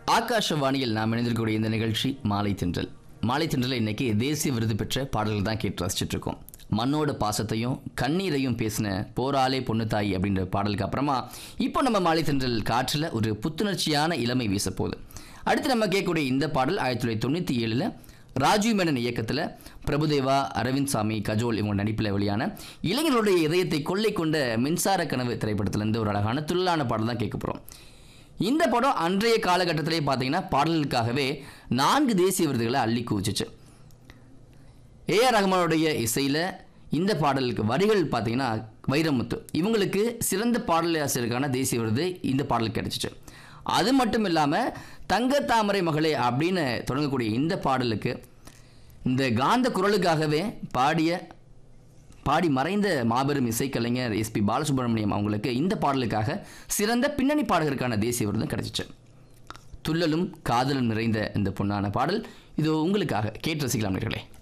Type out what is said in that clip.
ஆகாஷவாணியில் நாம் இணைந்திருக்கக்கூடிய இந்த நிகழ்ச்சி மாலை தென்றல் மாலை தென்றல் இன்னைக்கு தேசிய விருது பெற்ற பாடல்கள் தான் கேட்டு ரசிச்சுட்டு இருக்கோம் மண்ணோட பாசத்தையும் கண்ணீரையும் பேசின போராளே பொண்ணு தாய் அப்படின்ற பாடலுக்கு அப்புறமா இப்போ நம்ம மாலை தென்றல் காற்றில் ஒரு புத்துணர்ச்சியான இளமை வீச போகுது அடுத்து நம்ம கேட்கக்கூடிய இந்த பாடல் ஆயிரத்தி தொள்ளாயிரத்தி தொண்ணூற்றி ஏழில் ராஜீவ் மேனன் இயக்கத்தில் பிரபுதேவா அரவிந்த் சாமி கஜோல் இவங்க நடிப்பில் வெளியான இளைஞர்களுடைய இதயத்தை கொள்ளை கொண்ட மின்சார கனவு திரைப்படத்திலேருந்து ஒரு அழகான துள்ளான பாடல் தான் கேட்க போகிறோம் இந்த படம் அன்றைய காலகட்டத்திலே பார்த்தீங்கன்னா பாடல்களுக்காகவே நான்கு தேசிய விருதுகளை அள்ளி குவிச்சிச்சு ஏஆர் ரஹ்மானுடைய இசையில் இந்த பாடலுக்கு வரிகள் பார்த்தீங்கன்னா வைரமுத்து இவங்களுக்கு சிறந்த பாடலாசிரியருக்கான தேசிய விருது இந்த பாடலுக்கு கிடைச்சிச்சு அது மட்டும் இல்லாமல் தங்க தாமரை மகளே அப்படின்னு தொடங்கக்கூடிய இந்த பாடலுக்கு இந்த காந்த குரலுக்காகவே பாடிய பாடி மறைந்த மாபெரும் இசைக்கலைஞர் எஸ்பி பாலசுப்ரமணியம் அவங்களுக்கு இந்த பாடலுக்காக சிறந்த பின்னணி பாடகருக்கான தேசிய விருதும் கிடைச்சிச்சு துள்ளலும் காதலும் நிறைந்த இந்த பொன்னான பாடல் இது உங்களுக்காக கேட்டு ரசிக்கலாம் நேர்களே